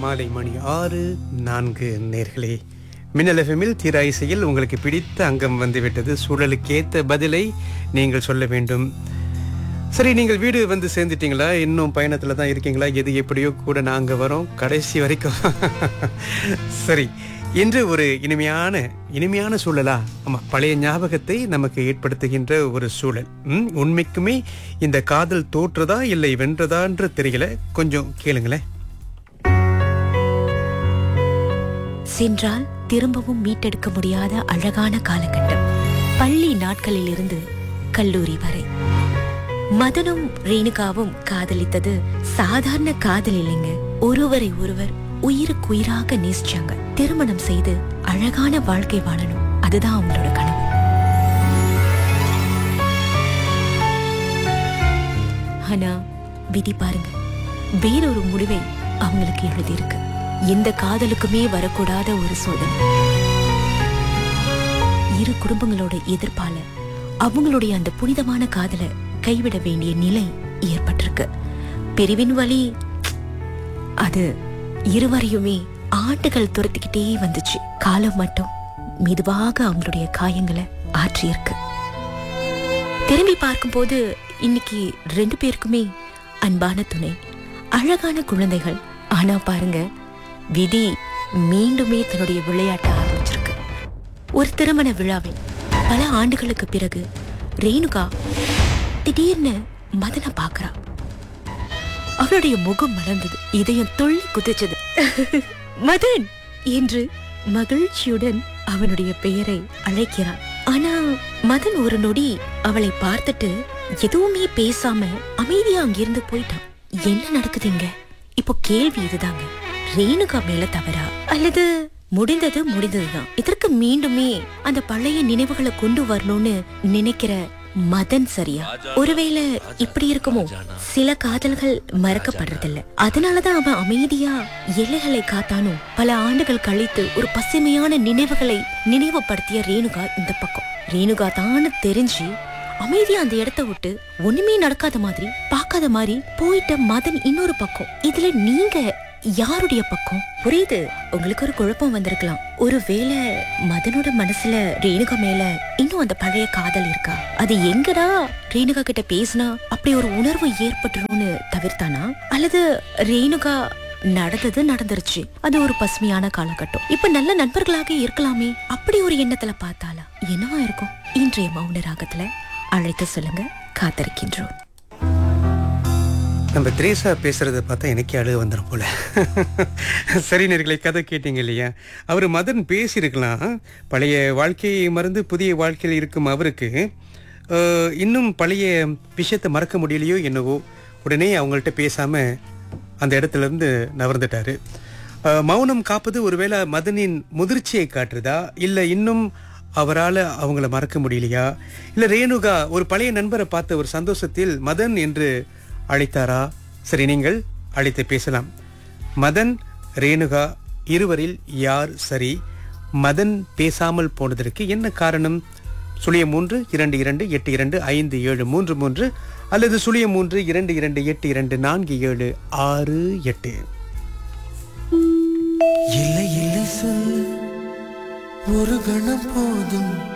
மாலை மணி ஆறு நான்கு நேர்களே மின்னல் எஃப்எம்மில் தீரா இசையில் உங்களுக்கு பிடித்த அங்கம் வந்துவிட்டது சூழலுக்கேத்த பதிலை நீங்கள் சொல்ல வேண்டும் சரி நீங்கள் வீடு வந்து சேர்ந்துட்டீங்களா இன்னும் பயணத்தில் தான் இருக்கீங்களா எது எப்படியோ கூட நாங்கள் வரோம் கடைசி வரைக்கும் சரி இன்று ஒரு இனிமையான இனிமையான சூழலா ஆமாம் பழைய ஞாபகத்தை நமக்கு ஏற்படுத்துகின்ற ஒரு சூழல் ம், உண்மைக்குமே இந்த காதல் தோற்றுதா இல்லை வென்றதான்ற தெரியல கொஞ்சம் கேளுங்களேன் சென்றால் திரும்பவும் மீட்டெடுக்க முடியாத அழகான காலகட்டம் பள்ளி நாட்களிலிருந்து கல்லூரி வரை மதனும் ரேணுகாவும் காதலித்தது சாதாரண காதல் இல்லைங்க ஒருவரை ஒருவர் உயிருக்குயிராக நேசிச்சாங்க திருமணம் செய்து அழகான வாழ்க்கை வாழணும் அதுதான் அவங்களோட கனவு ஆனா விதி பாருங்க வேறொரு முடிவை அவங்களுக்கு எழுதியிருக்கு எந்த காதலுக்குமே வரக்கூடாத ஒரு சோதனை இரு குடும்பங்களோட எதிர்ப்பால அவங்களுடைய அந்த புனிதமான காதலை கைவிட வேண்டிய நிலை ஏற்பட்டிருக்கு பிரிவின் வழி அது இருவரையுமே ஆண்டுகள் துரத்திக்கிட்டே வந்துச்சு காலம் மட்டும் மெதுவாக அவங்களுடைய காயங்களை ஆற்றியிருக்கு திரும்பி பார்க்கும்போது இன்னைக்கு ரெண்டு பேருக்குமே அன்பான துணை அழகான குழந்தைகள் ஆனா பாருங்க விதி மீண்டுமே தன்னுடைய விளையாட்ட ஆரம்பிச்சிருக்கு ஒரு திருமண விழாவில் பல ஆண்டுகளுக்கு பிறகு ரேணுகா திடீர்னு மதனை பார்க்கறா அவளுடைய முகம் மலர்ந்தது இதயம் துள்ளி குதிச்சது மதன் என்று மகிழ்ச்சியுடன் அவனுடைய பெயரை அழைக்கிறான் ஆனா மதன் ஒரு நொடி அவளை பார்த்துட்டு எதுவுமே பேசாம அமைதியா அங்கிருந்து போயிட்டான் என்ன நடக்குதுங்க இப்போ கேள்வி இதுதாங்க ரேணுகா மேல தவறா அல்லது முடிந்தது முடிந்ததுதான் இதற்கு மீண்டுமே அந்த பழைய நினைவுகளை கொண்டு வரணும்னு நினைக்கிற மதன் சரியா ஒருவேளை இப்படி இருக்குமோ சில காதல்கள் மறக்கப்படுறதில்ல அதனாலதான் அவன் அமைதியா எல்லைகளை காத்தானோ பல ஆண்டுகள் கழித்து ஒரு பசுமையான நினைவுகளை நினைவுபடுத்திய ரேணுகா இந்த பக்கம் ரேணுகா தான் தெரிஞ்சு அமைதியா அந்த இடத்த விட்டு ஒண்ணுமே நடக்காத மாதிரி பார்க்காத மாதிரி போயிட்ட மதன் இன்னொரு பக்கம் இதுல நீங்க யாருடைய பக்கம் புரியுது உங்களுக்கு ஒரு குழப்பம் வந்திருக்கலாம் ஒருவேளை மதனோட மனசுல ரேணுகா மேல இன்னும் அந்த பழைய காதல் இருக்கா அது எங்கடா ரேணுகா கிட்ட பேசினா அப்படி ஒரு உணர்வு ஏற்பட்டுரும்னு தவிர்த்தானா அல்லது ரேணுகா நடந்தது நடந்துருச்சு அது ஒரு பசுமையான காலகட்டம் இப்ப நல்ல நண்பர்களாக இருக்கலாமே அப்படி ஒரு எண்ணத்துல பார்த்தாலா என்னவா இருக்கும் இன்றைய மௌன ராகத்துல அழைத்து சொல்லுங்க காத்திருக்கின்றோம் நம்ம திரேசா பேசுறத பார்த்தா எனக்கே அழுக வந்துடும் போல சரி நேர்களை கதை கேட்டீங்க இல்லையா அவர் மதன் பேசியிருக்கலாம் பழைய வாழ்க்கையை மறந்து புதிய வாழ்க்கையில் இருக்கும் அவருக்கு அஹ், இன்னும் பழைய விஷயத்தை மறக்க முடியலையோ என்னவோ உடனே அவங்கள்ட்ட பேசாம அந்த இடத்துல இருந்து நகர்ந்துட்டாரு அஹ், மௌனம் காப்பது ஒருவேளை மதனின் முதிர்ச்சியை காட்டுறதா இல்லை இன்னும் அவரால் அவங்கள மறக்க முடியலையா இல்லை ரேணுகா ஒரு பழைய நண்பரை பார்த்த ஒரு சந்தோஷத்தில் மதன் என்று அழைத்தாரா சரி நீங்கள் அழைத்து பேசலாம் மதன் ரேணுகா இருவரில் யார் சரி மதன் பேசாமல் போனதற்கு என்ன காரணம் சுழியம் மூன்று இரண்டு இரண்டு எட்டு இரண்டு ஐந்து ஏழு மூன்று மூன்று அல்லது சுழியம் மூன்று இரண்டு இரண்டு எட்டு இரண்டு நான்கு ஏழு ஆறு எட்டு இல்லை இல்லை சொல்லு ஒரு கணம் போதும்